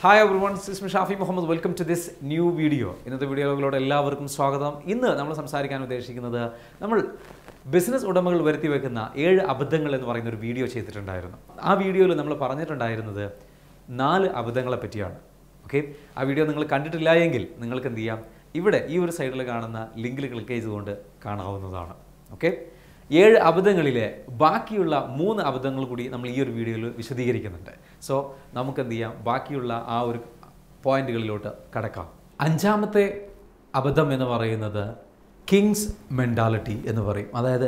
hi everyone Sismi Shafi Muhammad welcome to this new video ഇന്നത്തെ വീഡിയോകളോട് എല്ലാവർക്കും സ്വാഗതം ഇന്ന് നമ്മൾ സംസാരിക്കാൻ ഉദ്ദേശിക്കുന്നത് നമ്മൾ ബിസിനസ് ഉടമകൾ വരുത്തി വെക്കുന്ന ഏഴ് അബദ്ധങ്ങൾ എന്ന് പറയുന്ന ഒരു വീഡിയോ ചെയ്തിട്ടുണ്ടായിരുന്നു ആ വീഡിയോയിൽ നമ്മൾ പറഞ്ഞിട്ടുണ്ടായിരുന്നത് നാല് അബദ്ധങ്ങളെ പറ്റിയാണ് ഓക്കെ ആ വീഡിയോ നിങ്ങൾ കണ്ടിട്ടില്ല എങ്കിൽ നിങ്ങൾക്ക് എന്ത് ചെയ്യാം ഇവിടെ ഈ ഒരു സൈഡിൽ കാണുന്ന ലിങ്കിൽ ക്ലിക്ക് ചെയ്തുകൊണ്ട് കാണാവുന്നതാണ് ഓക്കെ ഏഴ് അബദ്ധങ്ങളിലെ ബാക്കിയുള്ള മൂന്ന് അബദ്ധങ്ങൾ കൂടി നമ്മൾ ഈ ഒരു വീഡിയോയിൽ വിശദീകരിക്കുന്നുണ്ട് സോ നമുക്ക് എന്ത് ചെയ്യാം ബാക്കിയുള്ള ആ ഒരു പോയിന്റുകളിലോട്ട് കടക്കാം അഞ്ചാമത്തെ അബദ്ധം എന്ന് പറയുന്നത് കിങ്സ് മെൻറ്റാലിറ്റി എന്ന് പറയും അതായത്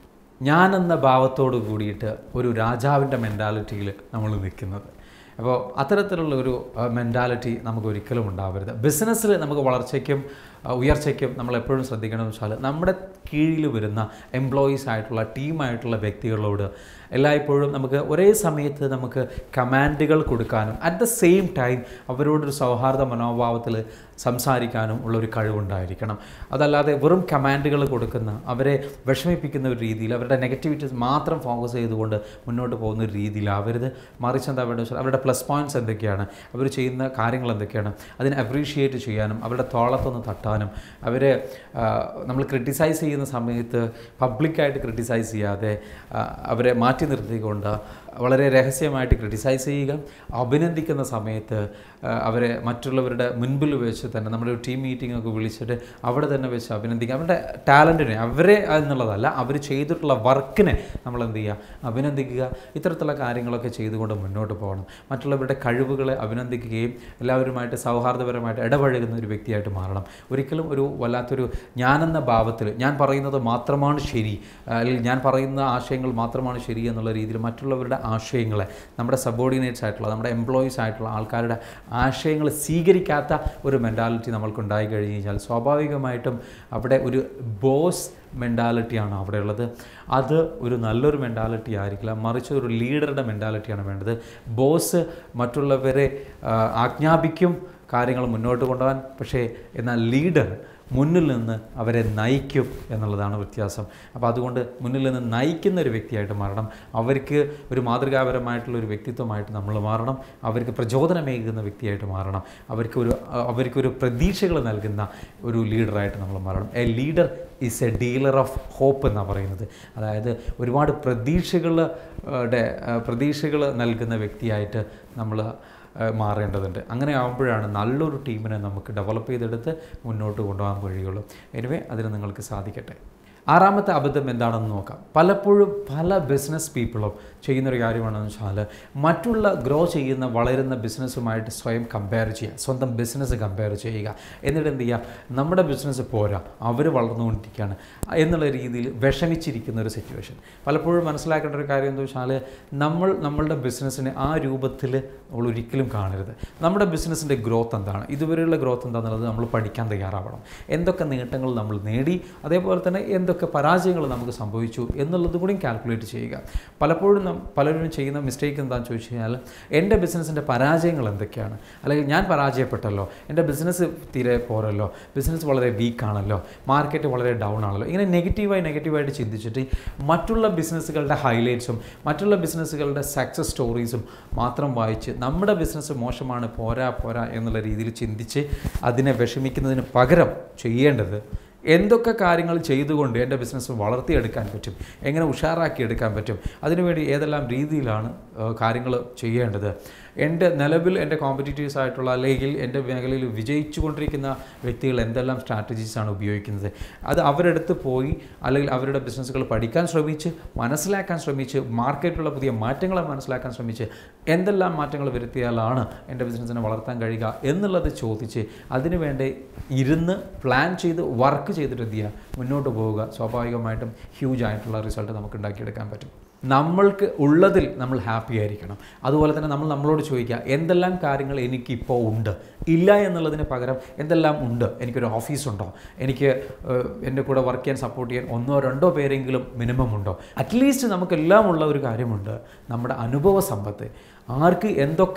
ഞാനെന്ന ഭാവത്തോട് കൂടിയിട്ട് ഒരു രാജാവിൻ്റെ മെൻറ്റാലിറ്റിയിൽ നമ്മൾ നിൽക്കുന്നത് അപ്പോൾ അത്തരത്തിലുള്ള ഒരു മെൻറ്റാലിറ്റി നമുക്ക് ഒരിക്കലും ഉണ്ടാവരുത് ബിസിനസ്സിൽ നമുക്ക് വളർച്ചയ്ക്കും ആ, ഉയർച്ചയ്ക്കും നമ്മൾ എപ്പോഴും ശ്രദ്ധിക്കണമെന്ന് വെച്ചാൽ നമ്മുടെ കീഴിൽ വരുന്ന എംപ്ലോയീസ് ആയിട്ടുള്ള ടീമായിട്ടുള്ള വ്യക്തികളോട് എല്ലായ്പ്പോഴും നമുക്ക് ഒരേ സമയത്ത് നമുക്ക് കമാൻഡുകൾ കൊടുക്കാനും അറ്റ് ദ സെയിം ടൈം അവരോടൊരു സൗഹാർദ്ദ മനോഭാവത്തിൽ സംസാരിക്കാനും ഉള്ള ഒരു കഴിവുണ്ടായിരിക്കണം അതല്ലാതെ വെറും കമാൻഡുകൾ കൊടുക്കുന്ന അവരെ വിഷമിപ്പിക്കുന്ന ഒരു രീതിയിൽ അവരുടെ നെഗറ്റിവിറ്റീസ് മാത്രം ഫോക്കസ് ചെയ്തുകൊണ്ട് മുന്നോട്ട് പോകുന്ന ഒരു രീതിയിലാവരുത് മറിച്ച് എന്താ വേണ്ടത് വെച്ചാൽ അവരുടെ പ്ലസ് പോയിൻറ്റ്സ് എന്തൊക്കെയാണ് അവർ ചെയ്യുന്ന കാര്യങ്ങൾ എന്തൊക്കെയാണ് അതിനെ അപ്രീഷിയേറ്റ് ചെയ്യാനും അവരുടെ തോളത്തൊന്ന് തട്ടാനും അവരെ ആ, നമ്മൾ ക്രിട്ടിസൈസ് ചെയ്യുന്ന സമയത്ത് പബ്ലിക്കായിട്ട് ക്രിട്ടിസൈസ് ചെയ്യാതെ ആ, അവരെ മാറ്റി നിർത്തിക്കൊണ്ട് വളരെ രഹസ്യമായിട്ട് ക്രിട്ടിസൈസ് ചെയ്യുക അഭിനന്ദിക്കുന്ന സമയത്ത് ആ, അവരെ മറ്റുള്ളവരുടെ മുൻപിൽ വെച്ച് തന്നെ നമ്മുടെ ഒരു ടീം മീറ്റിംഗ് ഒക്കെ വിളിച്ചിട്ട് അവിടെ തന്നെ വെച്ച് അഭിനന്ദിക്കുക അവരുടെ ടാലൻറ്റിനെ അവരെ എന്നുള്ളതല്ല അവർ ചെയ്തിട്ടുള്ള വർക്കിനെ നമ്മൾ എന്ത് ചെയ്യുക അഭിനന്ദിക്കുക ഇത്തരത്തിലുള്ള കാര്യങ്ങളൊക്കെ ചെയ്തുകൊണ്ട് മുന്നോട്ട് പോകണം മറ്റുള്ളവരുടെ കഴിവുകളെ അഭിനന്ദിക്കുകയും എല്ലാവരുമായിട്ട് സൗഹാർദ്ദപരമായിട്ട് ഇടപഴകുന്ന ഒരു വ്യക്തിയായിട്ട് മാറണം ഒരിക്കലും ഒരു വല്ലാത്തൊരു ഞാനെന്ന ഭാവത്തിൽ ഞാൻ പറയുന്നത് മാത്രമാണ് ശരി അല്ലെങ്കിൽ ഞാൻ പറയുന്ന ആശയങ്ങൾ മാത്രമാണ് ശരി എന്നുള്ള രീതിയിൽ മറ്റുള്ളവരുടെ ആശയങ്ങളെ നമ്മുടെ സബോർഡിനേറ്റ്സ് ആയിട്ടുള്ള നമ്മുടെ എംപ്ലോയീസ് ആയിട്ടുള്ള ആൾക്കാരുടെ ആശയങ്ങൾ സ്വീകരിക്കാത്ത ഒരു മെൻറ്റാലിറ്റി നമ്മൾക്ക് ഉണ്ടായി കഴിഞ്ഞ് കഴിഞ്ഞാൽ സ്വാഭാവികമായിട്ടും അവിടെ ഒരു ബോസ് മെൻറ്റാലിറ്റിയാണ് അവിടെ ഉള്ളത് അത് ഒരു നല്ലൊരു മെൻറ്റാലിറ്റി ആയിരിക്കില്ല മറിച്ച് ഒരു ലീഡറുടെ മെൻറ്റാലിറ്റിയാണ് വേണ്ടത് ബോസ് മറ്റുള്ളവരെ ആ, ആജ്ഞാപിക്കും കാര്യങ്ങൾ മുന്നോട്ട് കൊണ്ടുപോകാൻ പക്ഷേ എന്നാൽ ലീഡർ മുന്നിൽ നിന്ന് അവരെ നയിക്കും എന്നുള്ളതാണ് വ്യത്യാസം അപ്പോൾ അതുകൊണ്ട് മുന്നിൽ നിന്ന് നയിക്കുന്ന ഒരു വ്യക്തിയായിട്ട് മാറണം അവർക്ക് ഒരു മാതൃകാപരമായിട്ടുള്ള ഒരു വ്യക്തിത്വമായിട്ട് നമ്മൾ മാറണം അവർക്ക് പ്രചോദനമേകുന്ന വ്യക്തിയായിട്ട് മാറണം അവർക്ക് ഒരു അവർക്കൊരു പ്രതീക്ഷകൾ നൽകുന്ന ഒരു ലീഡറായിട്ട് നമ്മൾ മാറണം a leader is a dealer of hope എന്നാണ് പറയുന്നത് അതായത് ഒരുപാട് പ്രതീക്ഷകളുടെ പ്രതീക്ഷകൾ നൽകുന്ന വ്യക്തിയായിട്ട് നമ്മൾ ഏഹ് മാറേണ്ടതുണ്ട് അങ്ങനെ ആകുമ്പോഴാണ് നല്ലൊരു ടീമിനെ നമുക്ക് ഡെവലപ്പ് ചെയ്തെടുത്ത് മുന്നോട്ട് കൊണ്ടുപോകാൻ കഴിയുള്ളൂ എനിവേ അതിന് നിങ്ങൾക്ക് സാധിക്കട്ടെ ആറാമത്തെ അബദ്ധം എന്താണെന്ന് നോക്കാം പലപ്പോഴും പല ബിസിനസ് പീപ്പിളും ചെയ്യുന്നൊരു കാര്യമാണെന്ന് വെച്ചാൽ മറ്റുള്ള ഗ്രോ ചെയ്യുന്ന വളരുന്ന ബിസിനസ്സുമായിട്ട് സ്വയം കമ്പയർ ചെയ്യുക സ്വന്തം ബിസിനസ് കമ്പയർ ചെയ്യുക എന്നിട്ട് എന്ത് ചെയ്യുക നമ്മുടെ ബിസിനസ് പോരാ അവർ വളർന്നുകൊണ്ടിരിക്കുകയാണ് എന്നുള്ള രീതിയിൽ വിഷമിച്ചിരിക്കുന്ന ഒരു സിറ്റുവേഷൻ പലപ്പോഴും മനസ്സിലാക്കേണ്ട ഒരു കാര്യം എന്താ വെച്ചാൽ നമ്മൾ നമ്മളുടെ ബിസിനസ്സിനെ ആ രൂപത്തിൽ നമ്മൾ ഒരിക്കലും കാണരുത് നമ്മുടെ ബിസിനസ്സിൻ്റെ ഗ്രോത്ത് എന്താണ് ഇതുവരെയുള്ള ഗ്രോത്ത് എന്താണെന്നുള്ളത് നമ്മൾ പഠിക്കാൻ തയ്യാറാവണം എന്തൊക്കെ നേട്ടങ്ങൾ നമ്മൾ നേടി അതേപോലെ തന്നെ എന്തൊക്കെ പരാജയങ്ങൾ നമുക്ക് സംഭവിച്ചു എന്നുള്ളത് കൂടി കാൽക്കുലേറ്റ് ചെയ്യുക പലപ്പോഴും നം- പലരും ചെയ്യുന്ന മിസ്റ്റേക്ക് എന്താണെന്ന് ചോദിച്ചു കഴിഞ്ഞാൽ എൻ്റെ ബിസിനസ്സിൻ്റെ പരാജയങ്ങൾ എന്തൊക്കെയാണ് അല്ലെങ്കിൽ ഞാൻ പരാജയപ്പെട്ടല്ലോ എൻ്റെ ബിസിനസ് തീരെ പോരല്ലോ ബിസിനസ് വളരെ വീക്കാണല്ലോ മാർക്കറ്റ് വളരെ ഡൗൺ ആണല്ലോ ഇങ്ങനെ നെഗറ്റീവായി നെഗറ്റീവായിട്ട് ചിന്തിച്ചിട്ട് മറ്റുള്ള ബിസിനസ്സുകളുടെ ഹൈലൈറ്റ്സും മറ്റുള്ള ബിസിനസ്സുകളുടെ സക്സസ് സ്റ്റോറീസും മാത്രം വായിച്ച് നമ്മുടെ ബിസിനസ് മോശമാണ് പോരാ പോരാ എന്നുള്ള രീതിയിൽ ചിന്തിച്ച് അതിനെ വിഷമിക്കുന്നതിന് പകരം ചെയ്യേണ്ടത് എന്തൊക്കെ കാര്യങ്ങൾ ചെയ്തുകൊണ്ട് എൻ്റെ ബിസിനസ് വളർത്തിയെടുക്കാൻ പറ്റും എങ്ങനെ ഉഷാറാക്കി എടുക്കാൻ പറ്റും അതിനുവേണ്ടി ഏതെല്ലാം രീതിയിലാണ് കാര്യങ്ങൾ ചെയ്യേണ്ടത് എൻ്റെ നിലവിൽ എൻ്റെ കോമ്പറ്റീറ്റീവ്സ് ആയിട്ടുള്ള അല്ലെങ്കിൽ എൻ്റെ മേഖലയിൽ വിജയിച്ചു കൊണ്ടിരിക്കുന്ന വ്യക്തികൾ എന്തെല്ലാം സ്ട്രാറ്റജീസാണ് ഉപയോഗിക്കുന്നത് അത് അവരെടുത്ത് പോയി അല്ലെങ്കിൽ അവരുടെ ബിസിനസ്സുകൾ പഠിക്കാൻ ശ്രമിച്ച് മനസ്സിലാക്കാൻ ശ്രമിച്ച് മാർക്കറ്റിലുള്ള പുതിയ മാറ്റങ്ങളെ മനസ്സിലാക്കാൻ ശ്രമിച്ച് എന്തെല്ലാം മാറ്റങ്ങൾ വരുത്തിയാലാണ് എൻ്റെ ബിസിനസ്സിനെ വളർത്താൻ കഴിയുക എന്നുള്ളത് ചോദിച്ച് അതിനുവേണ്ടി ഇരുന്ന് പ്ലാൻ ചെയ്ത് വർക്ക് ചെയ്തിട്ട് എന്ത് ചെയ്യുക മുന്നോട്ട് പോവുക സ്വാഭാവികമായിട്ടും ഹ്യൂജ് ആയിട്ടുള്ള റിസൾട്ട് നമുക്ക് ഉണ്ടാക്കിയെടുക്കാൻ പറ്റും നമ്മൾക്ക് ഉള്ളതിൽ നമ്മൾ ഹാപ്പി ആയിരിക്കണം അതുപോലെ തന്നെ നമ്മൾ നമ്മളോട് ചോദിക്കുക എന്തെല്ലാം കാര്യങ്ങൾ എനിക്കിപ്പോൾ ഉണ്ട് ഇല്ല എന്നുള്ളതിന് പകരം എന്തെല്ലാം ഉണ്ട് എനിക്കൊരു ഓഫീസുണ്ടോ എനിക്ക് ഏഹ്, എൻ്റെ കൂടെ വർക്ക് ചെയ്യാൻ സപ്പോർട്ട് ചെയ്യാൻ ഒന്നോ രണ്ടോ പേരെങ്കിലും മിനിമം ഉണ്ടോ അറ്റ്ലീസ്റ്റ് നമുക്കെല്ലാം ഉള്ള ഒരു കാര്യമുണ്ട് നമ്മുടെ അനുഭവ സമ്പത്ത് ആർക്ക് എന്തൊക്കെ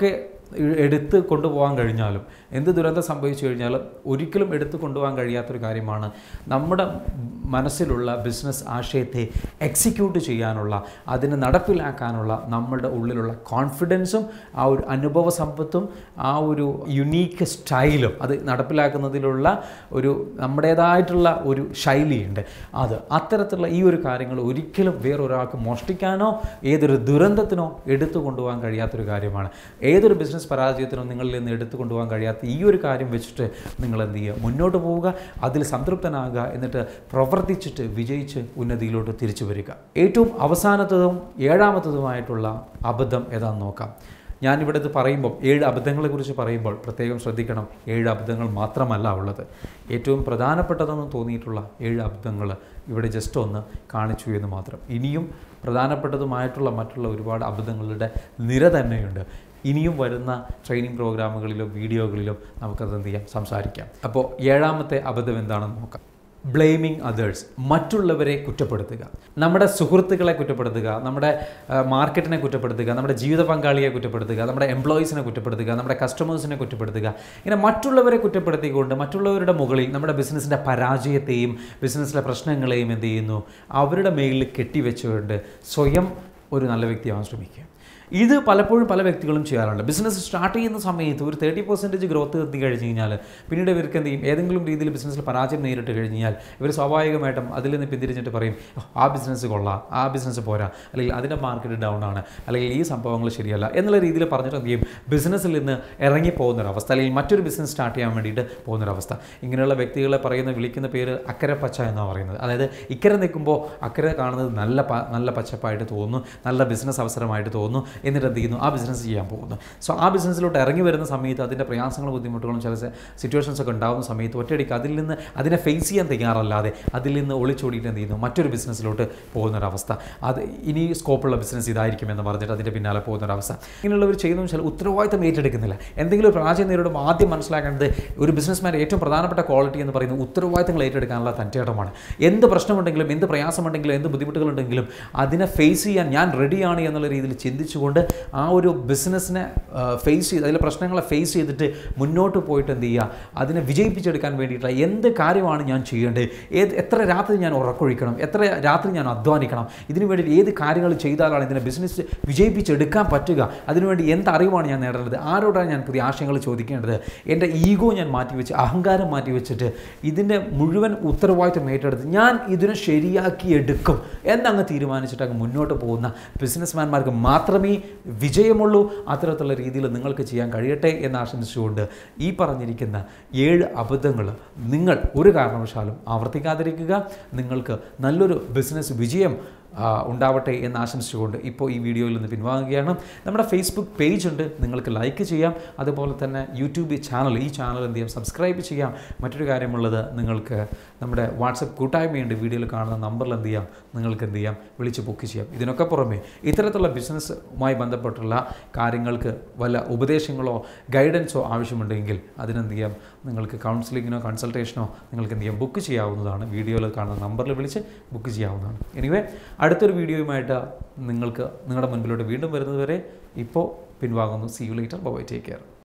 ഇ- എടുത്ത് കൊണ്ടുപോകാൻ കഴിഞ്ഞാലും എന്ത് ദുരന്തം സംഭവിച്ചു കഴിഞ്ഞാലും ഒരിക്കലും എടുത്ത് കൊണ്ടുപോകാൻ കഴിയാത്തൊരു കാര്യമാണ് നമ്മുടെ മനസ്സിലുള്ള ബിസിനസ് ആശയത്തെ എക്സിക്യൂട്ട് ചെയ്യാനുള്ള അതിനെ നടപ്പിലാക്കാനുള്ള നമ്മളുടെ ഉള്ളിലുള്ള കോൺഫിഡൻസും ആ ഒരു അനുഭവ സമ്പത്തും ആ ഒരു യുണീക്ക് സ്റ്റൈലും അത് നടപ്പിലാക്കുന്നതിലുള്ള ഒരു നമ്മുടേതായിട്ടുള്ള ഒരു ശൈലിയുണ്ട് അത് അത്തരത്തിലുള്ള ഈ ഒരു കാര്യങ്ങൾ ഒരിക്കലും വേറൊരാൾക്ക് മോഷ്ടിക്കാനോ ഏതൊരു ദുരന്തത്തിനോ എടുത്തു കൊണ്ടുപോകാൻ കഴിയാത്തൊരു കാര്യമാണ് ഏതൊരു ബിസിനസ് പരാജയത്തിനോ നിങ്ങളിൽ നിന്ന് എടുത്തു കൊണ്ടുപോകാൻ കഴിയാത്ത ഈ ഒരു കാര്യം വെച്ചിട്ട് നിങ്ങൾ എന്ത് ചെയ്യുക മുന്നോട്ട് പോവുക അതിൽ സംതൃപ്തനാകുക എന്നിട്ട് പ്രവർത്തിച്ചിട്ട് വിജയിച്ച് ഉന്നതിയിലോട്ട് തിരിച്ചു വരിക ഏറ്റവും അവസാനത്തതും ഏഴാമത്തതുമായിട്ടുള്ള അബദ്ധം ഏതാണെന്ന് നോക്കാം ഞാനിവിടെ ഇത് പറയുമ്പോൾ ഏഴ് അബദ്ധങ്ങളെക്കുറിച്ച് പറയുമ്പോൾ പ്രത്യേകം ശ്രദ്ധിക്കണം ഏഴ് അബദ്ധങ്ങൾ മാത്രമല്ല ഉള്ളത് ഏറ്റവും പ്രധാനപ്പെട്ടതെന്ന് തോന്നിയിട്ടുള്ള ഏഴ് അബദ്ധങ്ങൾ ഇവിടെ ജസ്റ്റ് ഒന്ന് കാണിച്ചു എന്ന് മാത്രം ഇനിയും പ്രധാനപ്പെട്ടതുമായിട്ടുള്ള മറ്റുള്ള ഒരുപാട് അബദ്ധങ്ങളുടെ നിര തന്നെയുണ്ട് ഇനിയും വരുന്ന ട്രെയിനിങ് പ്രോഗ്രാമുകളിലോ വീഡിയോകളിലോ നമുക്കത് എന്ത് ചെയ്യാം സംസാരിക്കാം അപ്പോൾ ഏഴാമത്തെ അബദ്ധം എന്താണെന്ന് നോക്കാം ബ്ലെയിമിങ് അതേഴ്സ് മറ്റുള്ളവരെ കുറ്റപ്പെടുത്തുക നമ്മുടെ സുഹൃത്തുക്കളെ കുറ്റപ്പെടുത്തുക നമ്മുടെ ആ, മാർക്കറ്റിനെ കുറ്റപ്പെടുത്തുക നമ്മുടെ ജീവിത പങ്കാളിയെ കുറ്റപ്പെടുത്തുക നമ്മുടെ എംപ്ലോയീസിനെ കുറ്റപ്പെടുത്തുക നമ്മുടെ കസ്റ്റമേഴ്സിനെ കുറ്റപ്പെടുത്തുക ഇങ്ങനെ മറ്റുള്ളവരെ കുറ്റപ്പെടുത്തിക്കൊണ്ട് മറ്റുള്ളവരുടെ മുകളിൽ നമ്മുടെ ബിസിനസ്സിൻ്റെ പരാജയത്തെയും ബിസിനസ്സിലെ പ്രശ്നങ്ങളെയും എന്ത് ചെയ്യുന്നു അവരുടെ മേലിൽ കെട്ടിവെച്ചുകൊണ്ട് സ്വയം ഒരു നല്ല വ്യക്തിയാവാൻ ശ്രമിക്കുക ഇത് പലപ്പോഴും പല വ്യക്തികളും ചെയ്യാറുണ്ട് ബിസിനസ് സ്റ്റാർട്ട് ചെയ്യുന്ന സമയത്ത് ഒരു തേർട്ടി പെർസെൻറ്റേജ് ഗ്രോത്ത് എത്തി കഴിഞ്ഞ് കഴിഞ്ഞാൽ പിന്നീട് ഇവർക്ക് എന്ത് ചെയ്യും ഏതെങ്കിലും രീതിയിൽ ബിസിനസ്സിൽ പരാജയം നേരിട്ട് കഴിഞ്ഞ് കഴിഞ്ഞാൽ ഇവർ സ്വാഭാവികമായിട്ടും അതിൽ നിന്ന് പിന്തിരിഞ്ഞിട്ട് പറയും "ഓ, ആ ബിസിനസ് കൊള്ളാം ആ ബിസിനസ് പോരാ അല്ലെങ്കിൽ അതിൻ്റെ മാർക്കറ്റ് ഡൗൺ ആണ് അല്ലെങ്കിൽ ഈ സംഭവങ്ങൾ ശരിയല്ല എന്നുള്ള രീതിയിൽ പറഞ്ഞിട്ട് എന്ത് ചെയ്യും ബിസിനസ്സിൽ നിന്ന് ഇറങ്ങി പോകുന്നൊരവസ്ഥ അല്ലെങ്കിൽ മറ്റൊരു ബിസിനസ് സ്റ്റാർട്ട് ചെയ്യാൻ വേണ്ടിയിട്ട് പോകുന്നൊരവസ്ഥ ഇങ്ങനെയുള്ള വ്യക്തികളെ പറയുന്ന വിളിക്കുന്ന പേര് അക്കരെ പച്ച എന്നാണ് പറയുന്നത് അതായത് ഇക്കരെ നിൽക്കുമ്പോൾ അക്കരെ കാണുന്നത് നല്ല പ നല്ല പച്ചപ്പായിട്ട് തോന്നുന്നു നല്ല ബിസിനസ് അവസരമായിട്ട് തോന്നുന്നു എന്നിട്ട് എന്ത് ചെയ്യുന്നു ആ ബിസിനസ് ചെയ്യാൻ പോകുന്നു സോ ആ ബിസിനസ്സിലോട്ട് ഇറങ്ങി വരുന്ന സമയത്ത് അതിൻ്റെ പ്രയാസങ്ങളും ബുദ്ധിമുട്ടുകളും ചില സിറ്റുവേഷൻസ് ഒക്കെ ഉണ്ടാകുന്ന സമയത്ത് ഒറ്റയടിക്ക് അതിൽ നിന്ന് അതിനെ ഫേസ് ചെയ്യാൻ തയ്യാറല്ലാതെ അതിൽ നിന്ന് ഒളിച്ചോടിയിട്ട് എന്ത് ചെയ്യുന്നു മറ്റൊരു ബിസിനസ്സിലോട്ട് പോകുന്നൊരവസ്ഥ അത് ഇനി സ്കോപ്പുള്ള ബിസിനസ് ഇതായിരിക്കും എന്ന് പറഞ്ഞിട്ട് അതിൻ്റെ പിന്നാലെ പോകുന്നൊരവസ്ഥ ഇങ്ങനെയുള്ളവർ ചെയ്യുന്ന വെച്ചാൽ ഉത്തരവാദിത്തം ഏറ്റെടുക്കുന്നില്ല എന്തെങ്കിലും ഒരു പരാജയം നേരിടുമ്പോൾ ആദ്യം മനസ്സിലാക്കേണ്ടത് ഒരു ബിസിനസ്മാൻ്റെ ഏറ്റവും പ്രധാനപ്പെട്ട ക്വാളിറ്റി എന്ന് പറയുന്നത് ഉത്തരവാദിത്തങ്ങൾ ഏറ്റെടുക്കാനുള്ള തൻ്റെടമാണ് എന്ത് പ്രശ്നമുണ്ടെങ്കിലും എന്ത് പ്രയാസമുണ്ടെങ്കിലും എന്ത് ബുദ്ധിമുട്ടുകളുണ്ടെങ്കിലും അതിനെ ഫേസ് ചെയ്യാൻ ഞാൻ റെഡിയാണ് എന്നുള്ള രീതിയിൽ ചിന്തിച്ചുകൊണ്ട് ആ ഒരു ബിസിനസ്സിനെ ഫേസ് ചെയ്ത് അതിലെ പ്രശ്നങ്ങളെ ഫേസ് ചെയ്തിട്ട് മുന്നോട്ട് പോയിട്ട് എന്ത് ചെയ്യുക അതിനെ വിജയിപ്പിച്ചെടുക്കാൻ വേണ്ടിയിട്ടുള്ള എന്ത് കാര്യമാണ് ഞാൻ ചെയ്യേണ്ടത് ഏത് എത്ര രാത്രി ഞാൻ ഉറക്കൊഴിക്കണം എത്ര രാത്രി ഞാൻ അധ്വാനിക്കണം ഇതിനു വേണ്ടി ഏത് കാര്യങ്ങൾ ചെയ്താലാണ് ഇതിനെ ബിസിനസ് വിജയിപ്പിച്ചെടുക്കാൻ പറ്റുക അതിനുവേണ്ടി എന്ത് അറിവാണ് ഞാൻ നേടേണ്ടത് ആരോടാണ് ഞാൻ പുതിയ ആശയങ്ങൾ ചോദിക്കേണ്ടത് എൻ്റെ ഈഗോ ഞാൻ മാറ്റിവെച്ച് അഹങ്കാരം മാറ്റിവെച്ചിട്ട് ഇതിൻ്റെ മുഴുവൻ ഉത്തരവാദിത്വം ഏറ്റെടുത്ത് ഞാൻ ഇതിനെ ശരിയാക്കി എടുക്കും എന്നങ്ങ് തീരുമാനിച്ചിട്ട് അങ്ങ് മുന്നോട്ട് പോകുന്ന ബിസിനസ്മാൻമാർക്ക് മാത്രമേ വിജയമുള്ളൂ അത്തരത്തിലുള്ള രീതിയിൽ നിങ്ങൾക്ക് ചെയ്യാൻ കഴിയട്ടെ എന്ന് ആശംസിച്ചുകൊണ്ട് ഈ പറഞ്ഞിരിക്കുന്ന ഏഴ് അബദ്ധങ്ങൾ നിങ്ങൾ ഒരു കാരണവശാലും ആവർത്തിക്കാതിരിക്കുക നിങ്ങൾക്ക് നല്ലൊരു ബിസിനസ് വിജയം ആ, ഉണ്ടാവട്ടെ എന്ന് ആശംസിച്ചുകൊണ്ട് ഇപ്പോൾ ഈ വീഡിയോയിൽ നിന്ന് പിൻവാങ്ങുകയാണ് നമ്മുടെ ഫേസ്ബുക്ക് പേജ് ഉണ്ട് നിങ്ങൾക്ക് ലൈക്ക് ചെയ്യാം അതുപോലെ തന്നെ യൂട്യൂബ് ചാനൽ ഈ ചാനൽ എന്ത് ചെയ്യാം സബ്സ്ക്രൈബ് ചെയ്യാം മറ്റൊരു കാര്യമുള്ളത് നിങ്ങൾക്ക് നമ്മുടെ വാട്സപ്പ് കൂട്ടായ്മയുണ്ട് വീഡിയോയിൽ കാണുന്ന നമ്പറിൽ എന്ത് ചെയ്യാം നിങ്ങൾക്ക് എന്ത് ചെയ്യാം വിളിച്ച് ബുക്ക് ചെയ്യാം ഇതിനൊക്കെ പുറമെ ഇത്തരത്തിലുള്ള ബിസിനസ്സുമായി ബന്ധപ്പെട്ടുള്ള കാര്യങ്ങൾക്ക് വല്ല ഉപദേശങ്ങളോ ഗൈഡൻസോ ആവശ്യമുണ്ടെങ്കിൽ അതിനെന്ത് ചെയ്യാം നിങ്ങൾക്ക് കൗൺസിലിങ്ങിനോ കൺസൾട്ടേഷനോ നിങ്ങൾക്ക് എന്ത് ചെയ്യാം ബുക്ക് ചെയ്യാവുന്നതാണ് വീഡിയോയിൽ കാണുന്ന നമ്പറിൽ വിളിച്ച് ബുക്ക് ചെയ്യാവുന്നതാണ് എനിവേ അടുത്തൊരു വീഡിയോയുമായിട്ട് നിങ്ങൾക്ക് നിങ്ങളുടെ മുൻപിലോട്ട് വീണ്ടും വരുന്നതുവരെ ഇപ്പോൾ പിൻവാങ്ങുന്നു see you later bye take care